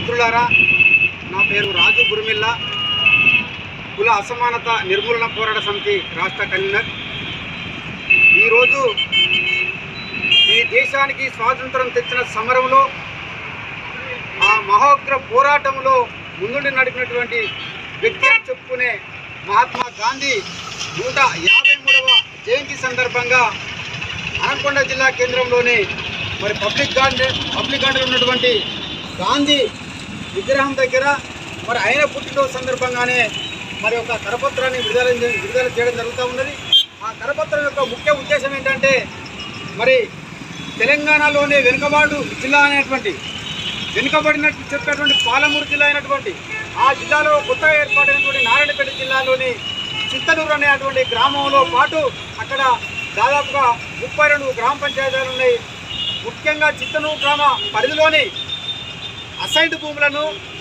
మిత్రులారా నా పేరు రాజు గురుమిల్ల కుల అసమానత నిర్మూలన పోరాట సమితి రాష్ట్ర కన్వీనర్ ఈరోజు ఈ దేశానికి స్వాతంత్రం తెచ్చిన సమరంలో ఆ మహోగ్ర పోరాటంలో ముందుండి నడిపినటువంటి వ్యక్తి అని చెప్పుకునే మహాత్మా గాంధీ నూట యాభై మూడవ జయంతి సందర్భంగా అనకొండ జిల్లా కేంద్రంలోని మరి పబ్లిక్ గార్డెన్ పబ్లిక్ గార్డెన్ ఉన్నటువంటి గాంధీ విగ్రహం దగ్గర మరి ఆయన పుట్టినరోజు సందర్భంగానే మరి ఒక కరపత్రాన్ని విడుదల విడుదల చేయడం జరుగుతూ ఉన్నది ఆ కరపత్రం యొక్క ముఖ్య ఉద్దేశం ఏంటంటే మరి తెలంగాణలోనే వెనుకబాటు జిల్లా అనేటువంటి వెనుకబడినట్టు చెప్పేటువంటి పాలమూరు జిల్లా అయినటువంటి ఆ జిల్లాలో కొత్తగా ఏర్పాటైనటువంటి నారాయణపేట జిల్లాలోని చిత్తనూరు అనేటువంటి గ్రామంలో పాటు అక్కడ దాదాపుగా ముప్పై రెండు గ్రామ పంచాయతీలు ఉన్నాయి ముఖ్యంగా చిత్తనూరు గ్రామ పరిధిలోని అసైన్డ్ భూములను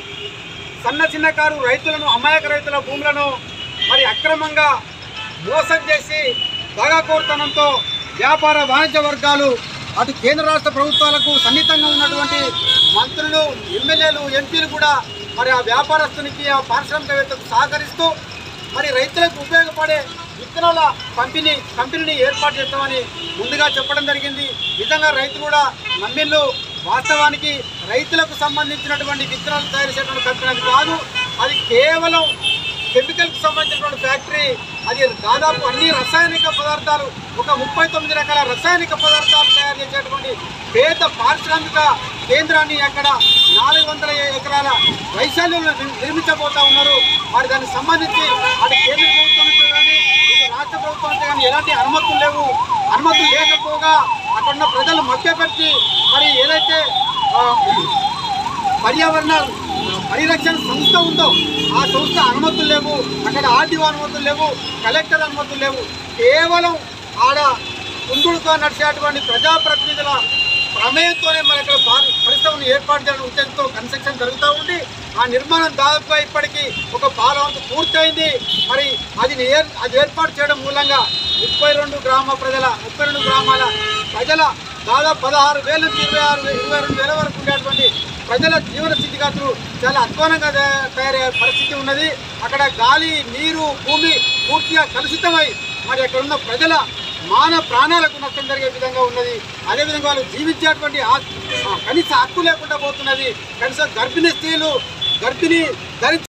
సన్న చిన్నకారు రైతులను అమాయక రైతుల భూములను మరి అక్రమంగా మోసం చేసి దగాకోరుతనంతో వ్యాపార వాణిజ్య వర్గాలు అటు కేంద్ర రాష్ట్ర ప్రభుత్వాలకు సన్నిహితంగా ఉన్నటువంటి మంత్రులు ఎమ్మెల్యేలు ఎంపీలు కూడా మరి ఆ వ్యాపారస్తునికి ఆ పారిశ్రామికవేత్తకు సహకరిస్తూ మరి రైతులకు ఉపయోగపడే విత్తనాల పంపిణీ కంపెనీని ఏర్పాటు చేస్తామని ముందుగా చెప్పడం జరిగింది నిజంగా రైతు కూడా నమ్మిళ్ళు వాస్తవానికి రైతులకు సంబంధించినటువంటి విత్తనాలు తయారు చేసేటువంటి కంపెనీ అది కాదు అది కేవలం కెమికల్కి సంబంధించినటువంటి ఫ్యాక్టరీ అది దాదాపు అన్ని రసాయనిక పదార్థాలు ఒక ముప్పై తొమ్మిది రకాల రసాయనిక పదార్థాలు తయారు చేసేటువంటి పేద పారిశ్రామిక కేంద్రాన్ని అక్కడ నాలుగు వందల ఎకరాల వైశాల్యంలో నిర్- నిర్మించబోతా ఉన్నారు మరి దానికి సంబంధించి అటు కేంద్ర ప్రభుత్వం నుంచి కానీ ఇటు రాష్ట్ర ప్రభుత్వం నుంచి కానీ ఎలాంటి అనుమతులు లేవు అనుమతులు లేకపోగా అక్కడ ఉన్న ప్రజలు మభ్యపెట్టి మరి ఏదైతే ఆ, పర్యావరణ పరిరక్షణ సంస్థ ఉందో ఆ సంస్థ అనుమతులు లేవు అక్కడ ఆర్టీఓ అనుమతులు లేవు కలెక్టర్ అనుమతులు లేవు కేవలం ఆడ కుందుడుతో నడిచేటువంటి ప్రజాప్రతినిధుల ప్రమేయంతోనే మన ఇక్కడ భారీ పరిశ్రమను ఏర్పాటు చేయడం ఉద్దేశంతో కన్స్ట్రక్షన్ జరుగుతూ ఉంది ఆ నిర్మాణం దాదాపుగా ఇప్పటికీ ఒక పాలవంతు పూర్తయింది మరి అది ఏర్- అది ఏర్పాటు చేయడం మూలంగా ముప్పై రెండు గ్రామ ప్రజల ముప్పై రెండు గ్రామాల ప్రజల దాదాపు పదహారు వేల నుంచి ఇరవై ఆరు వే- ఇరవై రెండు వేల వరకు ఉండేటువంటి ప్రజల జీవన స్థితిగతులు చాలా అధ్వానంగా తయా- తయారయ్యే పరిస్థితి ఉన్నది అక్కడ గాలి నీరు భూమి పూర్తిగా కలుషితమై మరి అక్కడ ఉన్న ప్రజల మాన ప్రాణాలకు నష్టం జరిగే విధంగా ఉన్నది అదేవిధంగా వాళ్ళు జీవించేటువంటి ఆ- ఆ కనీస హక్కు లేకుండా పోతున్నది కనీసం గర్భిణీ స్త్రీలు గర్భిణీ ధరించి